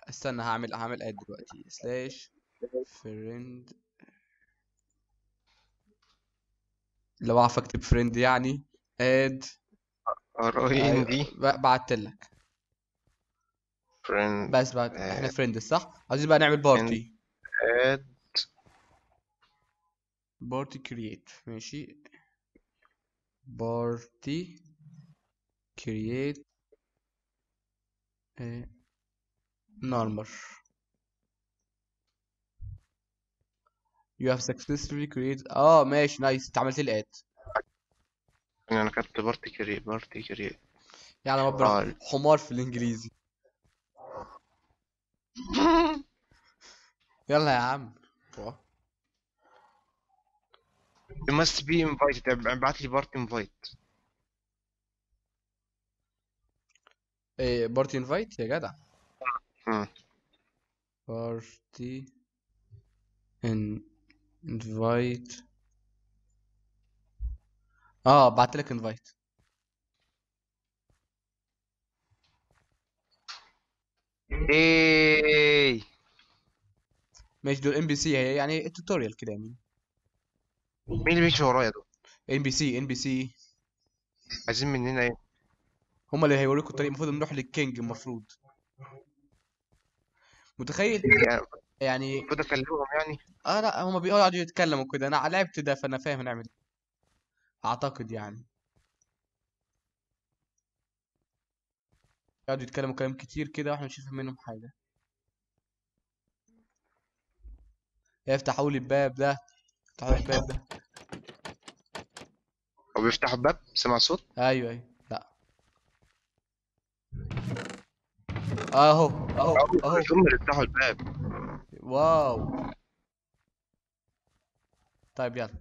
استنى هعمل هعمل اد دلوقتي سلاش فريند لو اعرف اكتب فريند يعني اد ار اي ان دي بعت لك فريند بس بعد احنا فريند صح عايزين بقى نعمل بارتي اد بارتي كرييت ماشي بارتي كرييت نورمال You have successfully created اه ماشي نايس انت عملت لي اد انا كتبت بارتي كري بارتي كري يعني آه. مبرر حمار في الانجليزي يلا يا عم You must be invited ابعت لي بارتي انفايت ايه بارتي انفايت يا جدع مم. بارتي ان انفايت اه بعت لك انفايت ايه ماشي دول ام بي سي هي يعني التوتوريال كده يعني مين اللي بيمشي ورايا دول ام بي سي ام بي سي عايزين مننا ايه هما اللي هيوريكوا الطريق المفروض نروح للكينج المفروض متخيل يعني يعني المفروض اكلمهم يعني اه لا هما بيقعدوا يتكلموا كده انا لعبت ده فانا فاهم هنعمل ايه اعتقد يعني يقعدوا يتكلموا كلام كتير كده واحنا مش فاهمين منهم حاجه افتحوا لي الباب ده افتحوا لي الباب ده هو بيفتحوا الباب سمع صوت ايوه ايوه لا اهو اهو اهو هم اللي فتحوا الباب واو طيب يلا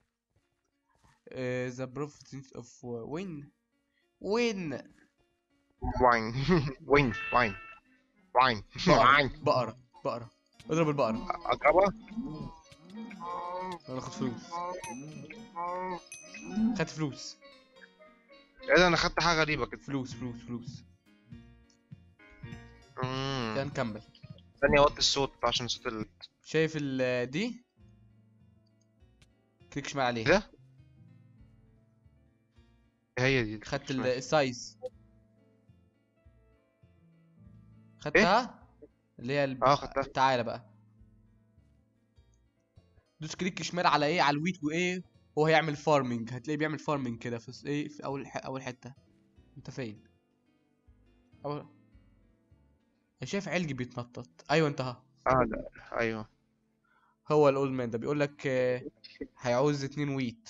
uh, the province of win win واين وين واين واين بقرة واين بقرة بقرة اضرب البقرة اضربها انا اخد فلوس خدت فلوس ايه ده انا خدت حاجه غريبه كده فلوس فلوس فلوس امم يلا نكمل ثانيه اوطي الصوت عشان صوت ال... شايف ال دي كليك شمال عليها ده هي دي خدت ال- شمال. السايز خدتها اللي هي ال... اه خدتها تعالى بقى دوس كليك شمال على ايه على الويت وايه هو هيعمل فارمنج هتلاقيه بيعمل فارمنج كده في الس- ايه في اول ح... اول حته انت فين اول أنا شايف علجي بيتنطط ايوه انتهى اه لا ايوه هو الاولد مان ده بيقول لك آه، هيعوز اتنين ويت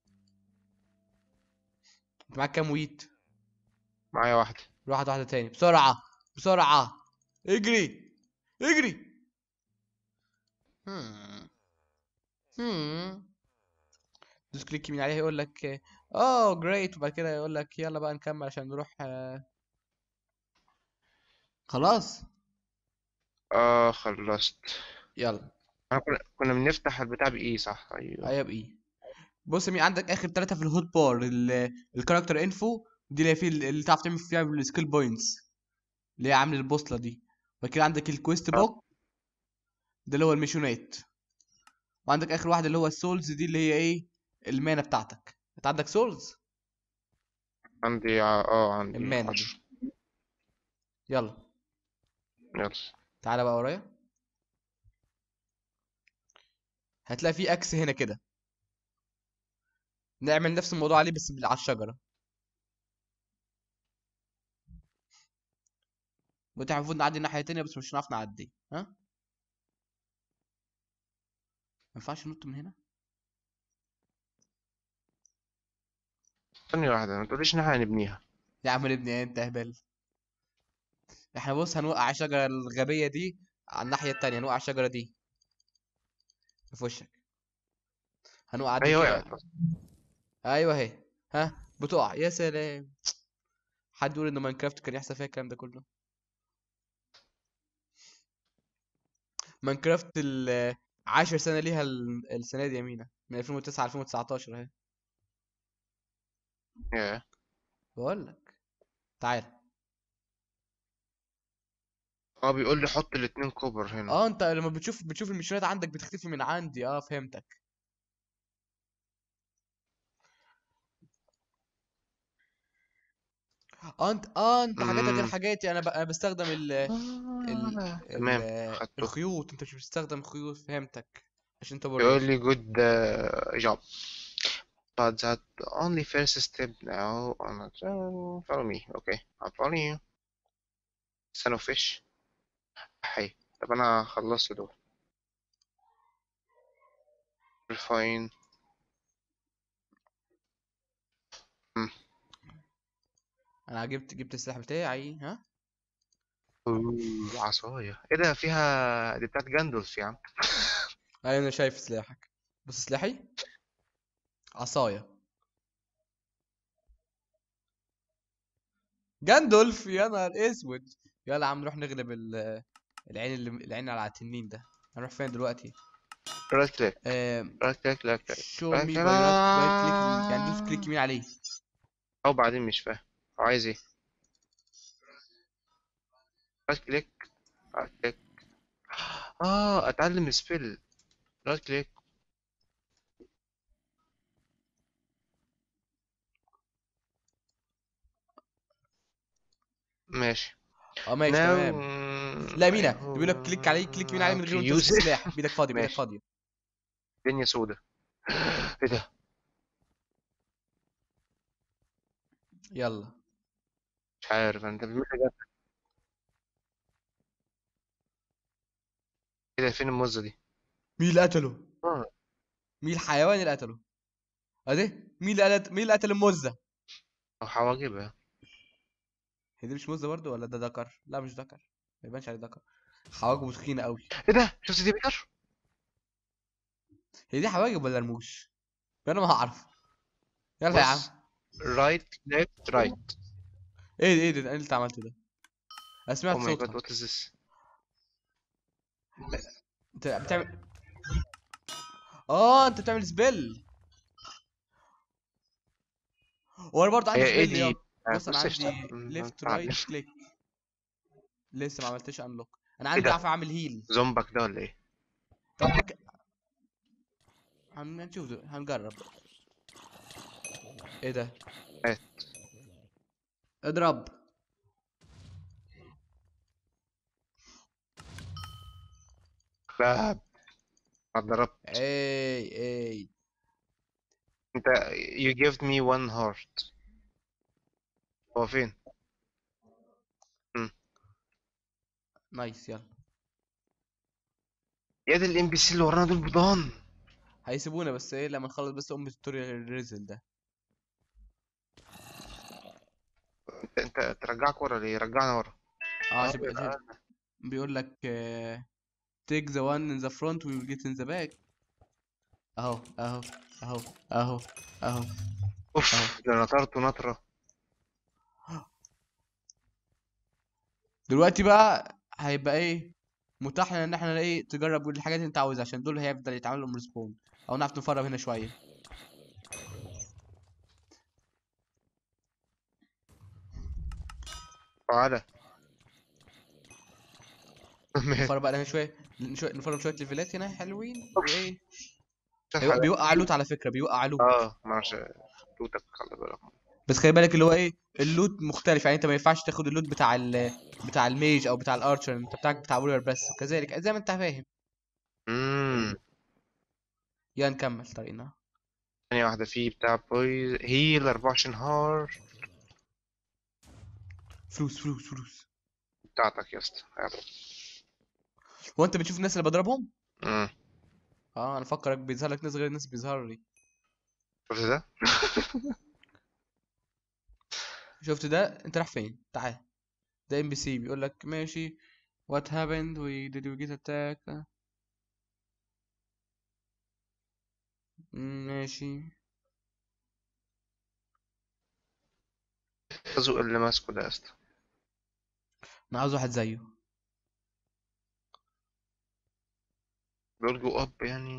انت معاك كام ويت معايا واحده واحد واحده تاني بسرعه بسرعه اجري اجري هم. هم. دوس كليك يمين عليها يقول لك اه جريت وبعد كده يقول لك يلا بقى نكمل عشان نروح آه، خلاص اه خلصت يلا انا كنا كنا بنفتح البتاع بايه صح ايوه ايوه بايه بص مين عندك اخر ثلاثة في الهوت بار الكاركتر انفو دي اللي هي فيه اللي تعرف تعمل فيها السكيل بوينتس اللي هي عامل البوصلة دي وبعد كده عندك الكويست بوك ده اللي هو الميشونات وعندك اخر واحد اللي هو السولز دي اللي هي ايه المانا بتاعتك انت عندك سولز عندي اه عندي المانا دي عشرة. يلا يلا تعالى بقى ورايا هتلاقي في اكس هنا كده نعمل نفس الموضوع عليه بس بال- على الشجرة وانت المفروض نعدي الناحية التانية بس مش هنعرف نعدي ها ما ينفعش ننط من هنا ثانية واحدة ما تقوليش ان احنا هنبنيها يا عم ابني إيه انت هبل احنا بص هنوقع الشجرة الغبية دي على الناحية التانية نوقع الشجرة دي في وشك هنوقع دي هي كده وقعت ايوه اهي ها بتقع يا سلام حد يقول ان ماينكرافت كان يحصل فيها الكلام ده كله ماينكرافت ال 10 سنة ليها ال- السنة دي يا مينا من 2009 2019 اهي ياه. بقول لك تعال اه بيقول لي حط الاتنين كوبر هنا اه انت لما بتشوف بتشوف المشينات عندك بتختفي من عندي اه فهمتك اه انت اه انت حاجاتك غير مم. حاجاتي انا ب... انا بستخدم ال ال آه، ال تمام خدته الخيوط انت مش بتستخدم خيوط فهمتك عشان انت بيقول ورير لي good uh, job but that only first step now on a follow me okay I'm following you son of fish حي طب انا خلصت دول refine مم. انا جبت جبت السلاح بتاعي ها اوه عصاية ايه ده فيها دي بتاعت جاندولف يا عم ايوه انا شايف سلاحك بص سلاحي عصاية جاندولف يا نهار اسود يلا يا عم نروح نغلب ال- العين اللي العين على التنين ده هنروح فين دلوقتي رايت كليك آم، رايت كليك لا كليك شو رايت مي كليك باي رايت كليك يعني دوس كليك يمين عليه او بعدين مش فاهم هو عايز ايه رايت كليك رايت كليك اه اتعلم سبيل رايت كليك ماشي اه ماشي now تمام لا مينا I بيقول لك كليك عليه كليك يمين عليه من غير ما okay, تمسك use it. السلاح بيدك فاضي بيدك ماشي. فاضية الدنيا سودة ايه ده يلا مش عارف انت بتعمل حاجات ايه ده فين الموزة دي مين اللي قتله آه. مين الحيوان اللي قتله ادي مين اللي قتل مين اللي قتل الموزة او حواجبها هي دي مش موزة برضو ولا ده ذكر لا مش ذكر ما يبانش عليه ذكر حواجبه تخينة قوي ايه ده شفت دي بيتر هي دي حواجب ولا رموش انا ما هعرف يلا يا عم بص رايت ليفت رايت ايه ده ايه ده ايه اللي انت عملته ده انا سمعت او ماي جاد صوتها وات از ذس انت بتعمل اه انت بتعمل سبيل وانا برضه عندي هي ايه سبيل يا دي بص انا بص عندي اشتغل. مم، ليفت تعال. رايت كليك لسه ما عملتش انلوك انا ايه عندي ده؟ اعرف اعمل هيل زومبك ده ولا ايه طب مك... هن- هنشوف ده. هنجرب ايه ده هات. اضرب لا ما ضربت اي اي انت you gave me one heart هو فين نايس يلا يا دي الام بي سي اللي ورانا دول بضان هيسيبونا بس ايه لما نخلص بس ام التوتوريال الريزل ده انت انت ترجعك ورا ليه رجعنا ورا اه آه، عشان بي- يبقى عشان بيقول لك آه، take the one in the front we will get in the back اهو اهو اهو اهو اهو اوف ده نطرت نطرة دلوقتي بقى هيبقى ايه متاح لنا ان احنا ايه تجرب الحاجات اللي انت عاوزها عشان دول هيفضل يتعمل لهم ريسبون او نعرف نفرغ هنا شويه تعالى نفرغ بقى هنا شويه شوية- نفرغ شويه ليفلات هنا حلوين أوف. وايه شوف هيوق- حاجة. بيوقع لوت على فكره بيوقع لوت اه ما اعرفش توتك خلي بالك بس خلي بالك اللي هو ايه اللوت مختلف يعني انت ما ينفعش تاخد اللوت بتاع ال بتاع الميج او بتاع الارشر انت بتاعك بتاع وورير بس كذلك زي ما انت فاهم امم يلا نكمل طريقنا ثانية واحدة في بتاع بويز هيل 24 هار فلوس فلوس فلوس بتاعتك يا اسطى يلا. هو انت بتشوف الناس اللي بضربهم امم اه انا فكرك بيظهر لك ناس غير الناس بيظهر لي شفت ده؟ شفت ده انت رايح فين تعال ده ام بي سي بيقول لك ماشي what happened we did we get attacked مم، ماشي الزق اللي ماسكه ده يا اسطى انا عاوز واحد زيه بيقول جو اب يعني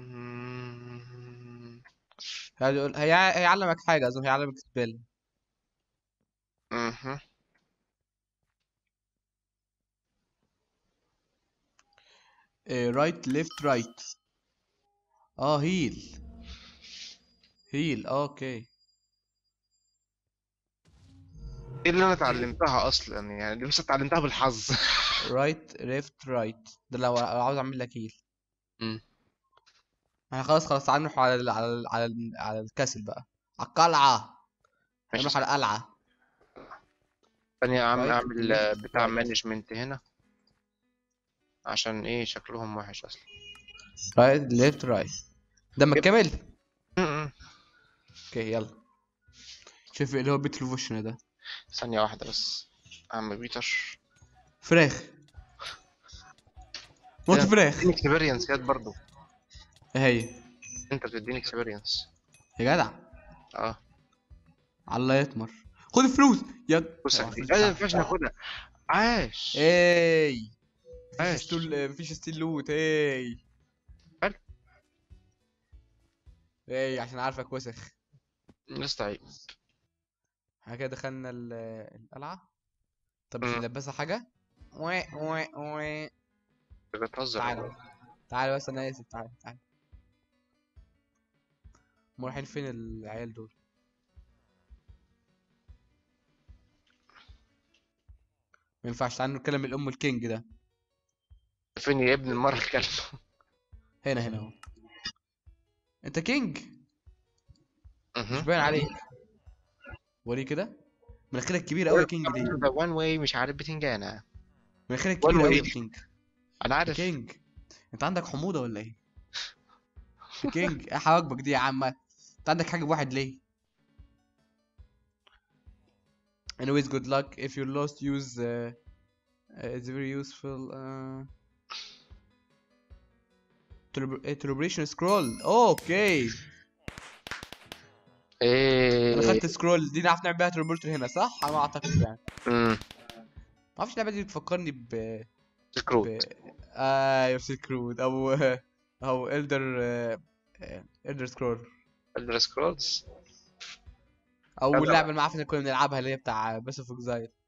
هيقول هي... هيعلمك حاجه اظن هيعلمك سبيل اها رايت ليفت رايت اه هيل هيل اوكي دي اللي انا اتعلمتها اصلا يعني دي بس اتعلمتها بالحظ رايت ليفت رايت ده لو لو عاوز اعمل لك هيل مم. انا خلاص خلاص تعال نروح على ال على ال على, ال على الكاسل بقى على القلعة ماشي نروح على القلعة ثانية اعمل Right, اعمل آه، left, بتاع right. مانجمنت هنا عشان ايه شكلهم وحش اصلا رايت ليفت رايت دمك يب. كامل م-م. اوكي يلا شوف اللي هو بيت الفوشن ده ثانية واحدة بس عم بيتر فراخ موت يا. فراخ اديني اكسبيرينس ياد برضو ايه هي انت بتديني اكسبيرينس يا جدع اه على الله يتمر خد الفلوس يا بص أوعى دي الفلوس ايه ما بتاعتك. ينفعش ناخدها عاش اي مفيش عاش ستول مفيش ستيل لوت اي حلو. اي عشان عارفك وسخ نستعيب احنا كده دخلنا ال- القلعة طب مش مم. نلبسها حاجة وي وي وي انت بتهزر تعال والله. تعال بس انا اسف تعال تعال هم رايحين فين العيال دول ما ينفعش تعال نتكلم الام الكينج ده فين يا ابن المرة الكلب هنا هنا اهو انت كينج مش مهم. باين عليك وريه كده مناخيرك كبيرة قوي يا كينج دي ده وان واي مش عارف بتنجانة مناخيرك One كبيرة قوي يا way. كينج انا يا عارف كينج انت عندك حموضة ولا ايه يا كينج ايه حواجبك دي يا عم انت عندك حاجة بواحد ليه anyways good luck if you lost use uh, uh, it's very useful uh, Celebra- eh, celebration scroll اوكي انا ايه خدت سكرول دي نعرف نعمل بيها تليبورت هنا صح انا اعتقد يعني امم ما اعرفش اللعبه دي بتفكرني ب سكروت ب ايوه سيلك رود او او الدر الدر سكرول الدر سكرولز او لا، لا. اللعبه اللي ما عارف كنا بنلعبها اللي هي بتاع بس اوف اكزايل